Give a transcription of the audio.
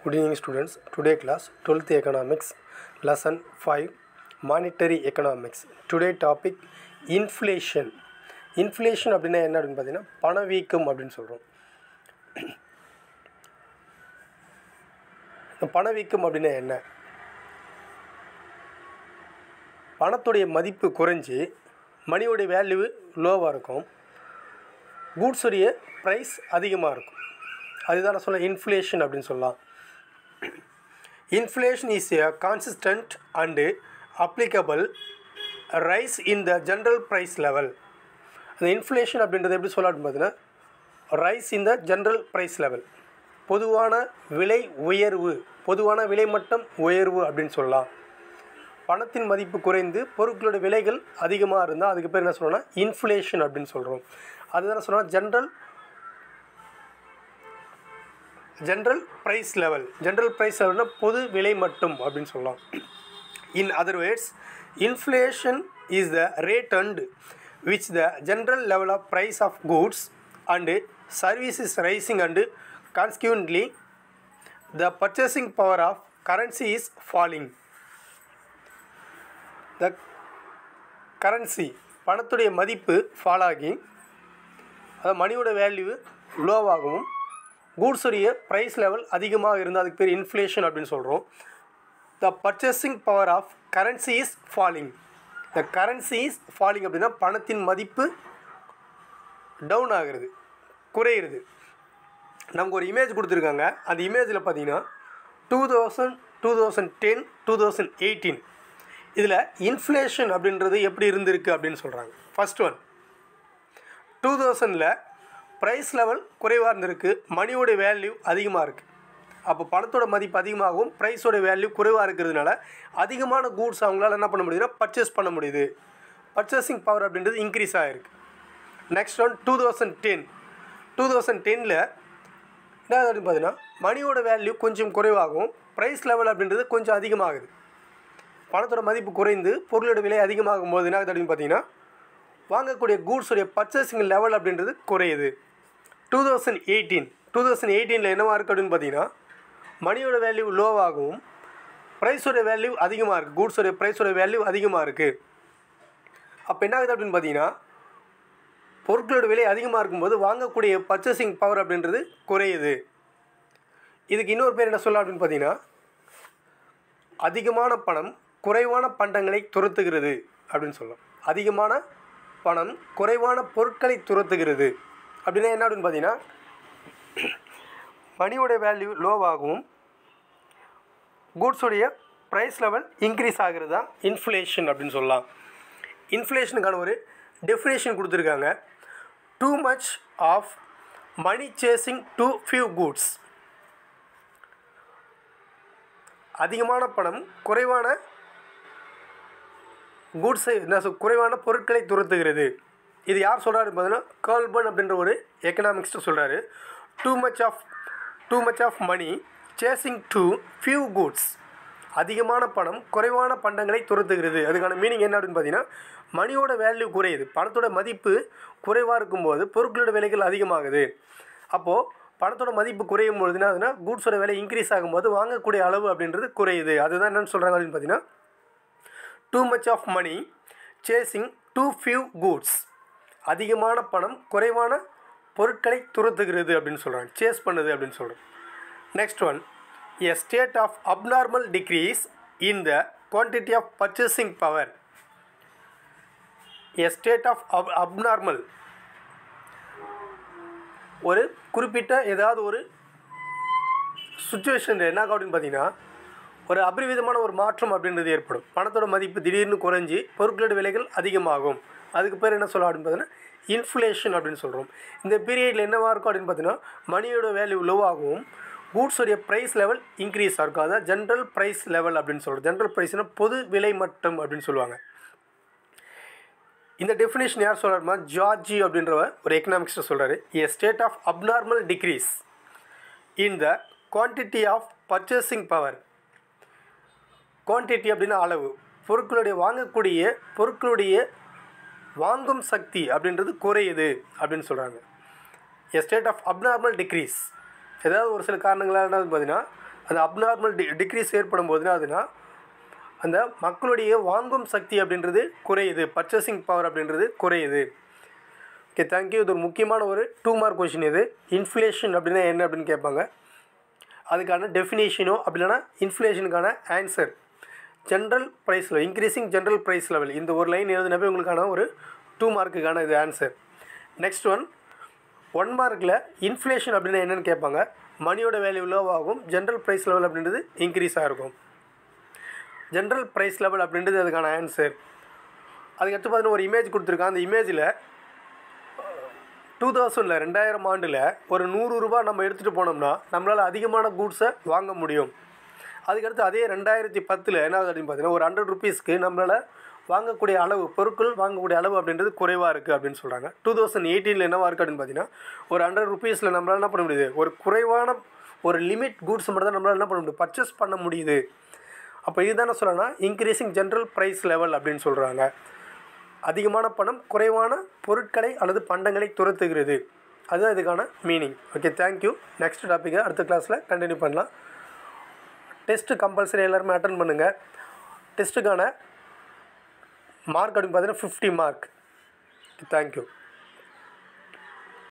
Good evening students. Today class 12th economics lesson 5 monetary economics. Today topic inflation. inflation அப்படின்னா என்ன அப்படின்னு பார்த்தீங்கன்னா பணவீக்கம் அப்படின்னு சொல்கிறோம் இந்த பணவீக்கம் அப்படின்னா என்ன பணத்துடைய மதிப்பு குறைஞ்சி மணியோடைய வேல்யூ லோவாக இருக்கும் கூட்ஸுடைய ப்ரைஸ் அதிகமாக இருக்கும் அதுதான் நான் சொல்ல இன்ஃப்ளேஷன் அப்படின்னு சொல்லலாம் inflation is a consistent and applicable rise in the general price level அந்த இன்ஃப்ளேஷன் அப்படின்றது எப்படி சொல்லலாம் அப்படின்னு பார்த்தீங்கன்னா rise in the general price level பொதுவான விலை உயர்வு பொதுவான விலை மட்டம் உயர்வு அப்படின்னு சொல்லலாம் பணத்தின் மதிப்பு குறைந்து பொருட்களோட விலைகள் அதிகமாக இருந்தால் அதுக்கு பேர் என்ன சொல்லணும்னா இன்ஃப்ளேஷன் அப்படின்னு சொல்கிறோம் அதுதான் சொல்லணும் general general price level general price லெவல்னா பொது விலை மட்டும் அப்படின்னு சொல்லலாம் in other words inflation is the rate and which the general level of price of goods and service is rising and consequently the purchasing power of currency is falling the currency பணத்துடைய மதிப்பு fall ஆகி அதாவது மணியோட value லோவாகவும் கூட்ஸுடைய price level அதிகமாக இருந்தால் அதுக்கு பேர் இன்ஃப்ளேஷன் அப்படின்னு சொல்கிறோம் the purchasing power of currency is falling the currency is falling அப்படின்னா பணத்தின் மதிப்பு டவுன் ஆகிறது குறையிறது நமக்கு ஒரு இமேஜ் கொடுத்துருக்காங்க அந்த இமேஜில் பார்த்தீங்கன்னா two thousand two thousand ten two thousand eighteen இதில் இன்ஃப்ளேஷன் அப்படின்றது எப்படி இருந்திருக்கு அப்படின்னு சொல்கிறாங்க ஃபஸ்ட் ஒன் டூ தௌசண்டில் ப்ரைஸ் லெவல் குறைவாக இருந்திருக்கு மணியோட வேல்யூ அதிகமாக இருக்குது அப்போ பணத்தோட மதிப்பு அதிகமாகவும் ப்ரைஸோட வேல்யூ குறைவாக இருக்கிறதுனால அதிகமான கூட்ஸ் அவங்களால என்ன பண்ண முடியுதுன்னா பர்ச்சேஸ் பண்ண முடியுது பர்ச்சேசிங் பவர் அப்படின்றது இன்க்ரீஸ் ஆகிருக்கு next one two thousand ten two thousand டெனில் என்ன அப்படின்னு பார்த்தீங்கன்னா மணியோட வேல்யூ கொஞ்சம் குறைவாகவும் ப்ரைஸ் லெவல் அப்படின்றது கொஞ்சம் அதிகமாகுது பணத்தோட மதிப்பு குறைந்து பொருளோட விலை அதிகமாகும் போது என்ன ஆகுது அப்படின்னு பார்த்தீங்கன்னா வாங்கக்கூடிய கூட்ஸுடைய பர்ச்சேசிங் லெவல் அப்படின்றது குறையுது two thousand eighteen two thousand எயிட்டீனில் என்னவாக இருக்குது அப்படின்னு பார்த்தீங்கன்னா மணியோட வேல்யூ லோவாகவும் ப்ரைஸோட வேல்யூ அதிகமாக இருக்குது கூட்ஸோடைய ப்ரைஸோட வேல்யூ அதிகமாக இருக்குது அப்போ என்ன ஆகுது அப்படின்னு பார்த்தீங்கன்னா பொருட்களோட விலை அதிகமாக இருக்கும்போது வாங்கக்கூடிய பர்ச்சேசிங் பவர் அப்படின்றது குறையுது இதுக்கு இன்னொரு பேர் என்ன சொல்லலாம் அப்படின்னு பார்த்தீங்கன்னா அதிகமான பணம் குறைவான பண்டங்களை துரத்துகிறது அப்படின்னு சொல்லலாம் அதிகமான பணம் குறைவான பொருட்களை துரத்துகிறது அப்படின்னா என்ன அப்படின்னு பார்த்தீங்கன்னா மணியோட வேல்யூ லோவாகவும் கூட்ஸுடைய ப்ரைஸ் லெவல் இன்க்ரீஸ் ஆகிறது தான் இன்ஃப்ளேஷன் அப்படின்னு சொல்லலாம் இன்ஃப்ளேஷனுக்கான ஒரு டெஃபினேஷன் கொடுத்துருக்காங்க too much of money chasing too few goods அதிகமான பணம் குறைவான கூட்ஸை என்ன சொல் குறைவான பொருட்களை துரத்துகிறது இது யார் சொல்கிறாரு பார்த்தீங்கன்னா கேர்ல்பர்ன் அப்படின்ற ஒரு எக்கனாமிக்ஸ்ட்டு சொல்கிறாரு too much of too much of money chasing too few goods அதிகமான பணம் குறைவான பண்டங்களை துரத்துகிறது அதுக்கான மீனிங் என்ன அப்படின்னு பார்த்தீங்கன்னா மணியோட வேல்யூ குறையுது பணத்தோட மதிப்பு குறைவாக இருக்கும்போது பொருட்களோட விலைகள் அதிகமாகுது அப்போது பணத்தோட மதிப்பு குறையும் பொழுது என்ன ஆகுதுன்னா கூட்ஸோட விலை இன்க்ரீஸ் ஆகும்போது வாங்கக்கூடிய அளவு அப்படின்றது குறையுது அதுதான் என்னென்னு சொல்கிறாங்க அப்படின்னு பார்த்தீங்கன்னா too much of money chasing too few goods அதிகமான பணம் குறைவான பொருட்களை துரத்துகிறது அப்படின்னு சொல்கிறாங்க சேஸ் பண்ணுது அப்படின்னு சொல்கிறோம் next one a state of abnormal decrease in the quantity of purchasing power a state of ab abnormal ஒரு குறிப்பிட்ட ஏதாவது ஒரு சுச்சுவேஷன் என்ன ஆகும் அப்படின்னு பார்த்தீங்கன்னா ஒரு அபரிவிதமான ஒரு மாற்றம் அப்படின்றது ஏற்படும் பணத்தோட மதிப்பு திடீர்னு குறைஞ்சி பொருட்களோட விலைகள் அதிகமாகும் அதுக்கு பேர் என்ன சொல்லலாம் அப்படின்னு பார்த்தீங்கன்னா இன்ஃப்ளேஷன் அப்படின்னு சொல்கிறோம் இந்த பீரியடில் என்னவாக இருக்கும் அப்படின்னு பார்த்தீங்கன்னா மணியோட வேல்யூ லோவாகவும் கூட்ஸோடைய ப்ரைஸ் லெவல் இன்க்ரீஸ் இருக்கும் அதான் ஜென்ரல் ப்ரைஸ் லெவல் அப்படின்னு சொல்கிறோம் ஜென்ரல் ப்ரைஸ்னால் பொது விலை மட்டம் அப்படின்னு சொல்லுவாங்க இந்த டெஃபினேஷன் யார் சொல்கிறாருமா ஜார்ஜி அப்படின்ற ஒரு எக்கனாமிக்ஸ்ட்டு சொல்கிறாரு a state of abnormal decrease in the quantity of purchasing power quantity அப்படின்னா அளவு பொருட்களுடைய வாங்கக்கூடிய பொருட்களுடைய வாங்கும் சக்தி அப்படின்றது குறையுது அப்படின்னு சொல்கிறாங்க a state of abnormal decrease ஏதாவது ஒரு சில காரணங்களால் என்ன பார்த்தீங்கன்னா அந்த அப்நார்மல் டி டிக்ரீஸ் ஏற்படும் போதுனா அதுனா அந்த மக்களுடைய வாங்கும் சக்தி அப்படின்றது குறையுது பர்ச்சேசிங் பவர் அப்படின்றது குறையுது ஓகே தேங்க்யூ இது ஒரு முக்கியமான ஒரு டூ மார்க் கொஷின் இது இன்ஃப்ளேஷன் அப்படின்னா என்ன அப்படின்னு கேட்பாங்க அதுக்கான டெஃபினேஷனோ அப்படி இல்லைன்னா இன்ஃப்ளேஷனுக்கான answer general price level increasing general price level இந்த ஒரு லைன் எழுதினப்பே உங்களுக்கான ஒரு டூ மார்க்குக்கான இது ஆன்சர் நெக்ஸ்ட் ஒன் ஒன் மார்க்கில் இன்ஃப்ளேஷன் அப்படின்னா என்னென்னு கேட்பாங்க மணியோட வேல்யூ லோவாகும் ஜென்ரல் ப்ரைஸ் லெவல் அப்படின்றது இன்க்ரீஸாக இருக்கும் ஜென்ரல் ப்ரைஸ் லெவல் அப்படின்றது அதுக்கான ஆன்சர் அதுக்கடுத்து பார்த்தீங்கன்னா ஒரு இமேஜ் கொடுத்துருக்கான் அந்த இமேஜில் டூ தௌசண்டில் ரெண்டாயிரம் ஆண்டில் ஒரு நூறு ரூபா நம்ம எடுத்துகிட்டு போனோம்னா நம்மளால் அதிகமான கூட்ஸை வாங்க முடியும் அதுக்கடுத்து அதே ரெண்டாயிரத்தி பத்தில் என்ன ஆகுது அப்படின்னு பார்த்தீங்கன்னா ஒரு ஹண்ட்ரட் ருபீஸ்க்கு நம்மளால் வாங்கக்கூடிய அளவு பொருட்கள் வாங்கக்கூடிய அளவு அப்படின்றது குறைவாக இருக்குது அப்படின்னு சொல்கிறாங்க டூ தௌசண்ட் எயிட்டீனில் என்னவாக இருக்குது அப்படின்னு பார்த்தீங்கன்னா ஒரு ஹண்ட்ரட் ருபீஸில் நம்மளால் என்ன பண்ண முடியுது ஒரு குறைவான ஒரு லிமிட் கூட்ஸ் மட்டும் தான் நம்மளால் என்ன பண்ண முடியும் பர்ச்சேஸ் பண்ண முடியுது அப்போ இதுதானே சொல்லணும்னா இன்க்ரீசிங் ஜென்ரல் ப்ரைஸ் லெவல் அப்படின்னு சொல்கிறாங்க அதிகமான பணம் குறைவான பொருட்களை அல்லது பண்டங்களை துரத்துகிறது அதுதான் இதுக்கான மீனிங் ஓகே தேங்க்யூ நெக்ஸ்ட் டாப்பிக்கை அடுத்த கிளாஸில் கண்டினியூ பண்ணலாம் டெஸ்ட்டு கம்பல்சரி எல்லாருமே அட்டன் பண்ணுங்கள் டெஸ்ட்டுக்கான மார்க் அப்படின்னு பார்த்தீங்கன்னா ஃபிஃப்டி மார்க் தேங்க்யூ